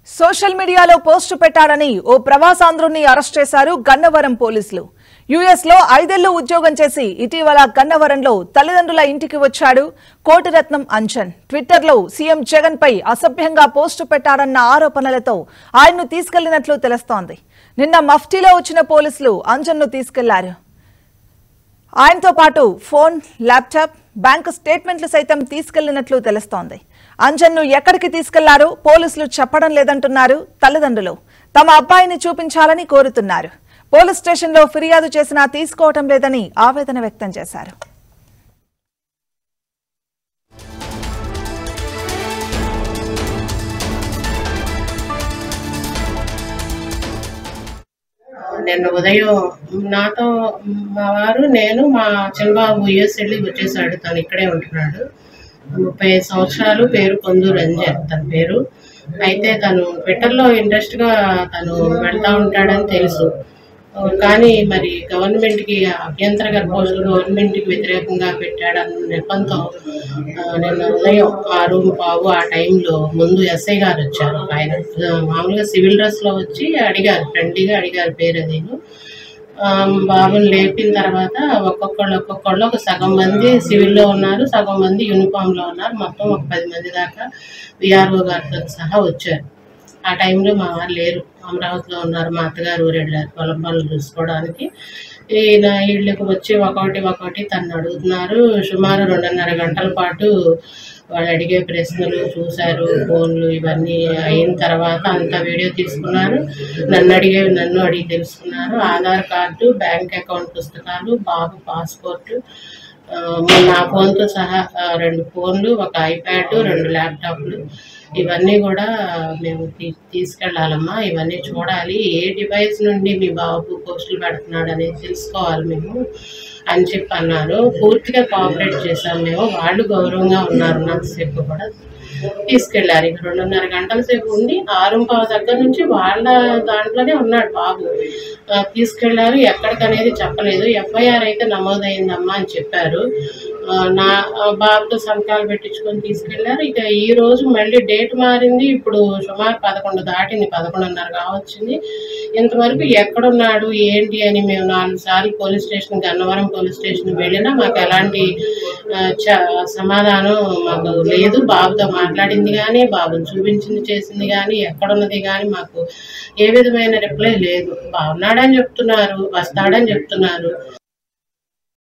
social మీడియాలో post పెట్టాడని ఓ ప్రవాసాంధ్రుణ్ణి arrest చేశారు గన్నవరం పోలీసులు యుఎస్ లో ఐదేళ్లు ఉద్యోగం చేసి ఇటీవల గన్నవరంలో తల్లిదండ్రుల ఇంటికి వచ్చాడు కోటిరత్నం అంజన్ ట్విట్టర్లో సీఎం జగన్ పై అసభ్యంగా పోస్టు పెట్టాడన్న ఆరోపణలతో ఆయన్ను తీసుకెళ్లినట్లు తెలుస్తోంది నిన్న మఫ్టీలో వచ్చిన పోలీసులు అంజన్ను తీసుకెళ్లారు ఆయనతో పాటు ఫోన్ ల్యాప్టాప్ బ్యాంకు స్టేట్మెంట్లు సైతం తీసుకెళ్లినట్లు తెలుస్తోంది అంజన్ను ఎక్కడికి తీసుకెళ్లారో పోలీసులు చెప్పడం లేదంటున్నారు తల్లిదండ్రులు తమ అబ్బాయిని చూపించాలని కోరుతున్నారు పోలీస్ స్టేషన్లో ఫిర్యాదు చేసినా తీసుకోవటం లేదని ఆవేదన వ్యక్తం చేశారు నిన్న ఉదయం నాతో మా వారు నేను మా చిన్నబాబు యుఎస్ వెళ్ళి వచ్చేసాడు తను ఇక్కడే ఉంటున్నాడు ముప్పై ఐదు సంవత్సరాలు పేరు పొందు రంజన్ తన పేరు అయితే తను ట్విట్టర్లో ఇంట్రెస్ట్గా తను వెళ్తా ఉంటాడని తెలుసు కానీ మరి గవర్నమెంట్కి అభ్యంతరకర పోస్టులు గవర్నమెంట్కి వ్యతిరేకంగా పెట్టాడన్న నెపంతో ఆ, నిన్న ఉదయం ఆరు పావు ఆ టైంలో ముందు ఎస్ఐ గారు వచ్చారు ఆయన ఆ, మామూలుగా సివిల్ డ్రెస్లో వచ్చి అడిగారు ఫ్రెండ్లీగా అడిగారు పేరు నేను ఆ, బాబుని లేపిన తర్వాత ఒక్కొక్కళ్ళు ఒక్కొక్కళ్ళు ఒక సగం మంది సివిల్లో ఉన్నారు సగం మంది యూనిఫామ్లో ఉన్నారు మొత్తం ఒక పది మంది దాకా విఆర్ఓ గారితో సహా వచ్చారు ఆ టైంలో మా వారు లేరు అమరావతిలో ఉన్నారు మా అత్తగారు ఊరు వెళ్ళారు పొలం పనులు చూసుకోవడానికి ఈయన వీళ్ళకి వచ్చి ఒకటి ఒకటి తను అడుగుతున్నారు సుమారు రెండున్నర గంటల పాటు వాళ్ళు అడిగే ప్రశ్నలు చూశారు ఫోన్లు ఇవన్నీ అయిన తర్వాత అంతా వీడియో తీసుకున్నారు నన్ను అడిగే నన్ను అడిగి తెలుసుకున్నారు ఆధార్ కార్డు బ్యాంక్ అకౌంట్ పుస్తకాలు బాబు పాస్పోర్టు ఆ, నా ఫోన్తో సహా ఆ, రెండు ఫోన్లు ఒక ఐప్యాడ్ రెండు ల్యాప్టాప్లు ఇవన్నీ కూడా మేము తీ- తీసుకెళ్ళాలమ్మా ఇవన్నీ చూడాలి ఏ డివైస్ నుండి మీ బాబు పోస్టులు పెడుతున్నాడు అనేది తెలుసుకోవాలి మేము అని చెప్పి అన్నారు పూర్తిగా కోఆపరేట్ చేశాం మేము వాళ్ళు గౌరవంగా ఉన్నారు ఉన్నంతసేపు కూడా తీసుకెళ్ళారు ఇక రెండున్నర గంటల సేపు ఉండి ఆరుంపావు దగ్గర నుంచి వాళ్ళ దాంట్లోనే ఉన్నాడు బాబు ఆ, తీసుకెళ్లారు ఎక్కడికనేది చెప్పలేదు ఎఫ్ఐఆర్ అయితే నమోదైందమ్మా అని చెప్పారు ఆ, నా ఆ, బాబుతో సంతకాలు పెట్టించుకొని తీసుకెళ్లారు ఇక ఈ రోజు మళ్ళీ డేట్ మారింది ఇప్పుడు సుమారు పదకొండు దాటింది పదకొండున్నర కావచ్చింది ఇంతవరకు ఎక్కడున్నాడు ఏంటి అని మేము నాలుగు సార్లు police station Gannavaram police station వెళ్ళినా మాకు ఎలాంటి ఆ, చ- సమాధానం మాకు లేదు బాబుతో మాట్లాడింది కానీ బాబుని చూపించింది చేసింది కానీ ఎక్కడున్నది కానీ మాకు ఏ విధమైన రిప్లై లేదు బాగున్నాడని చెప్తున్నారు వస్తాడని చెప్తున్నారు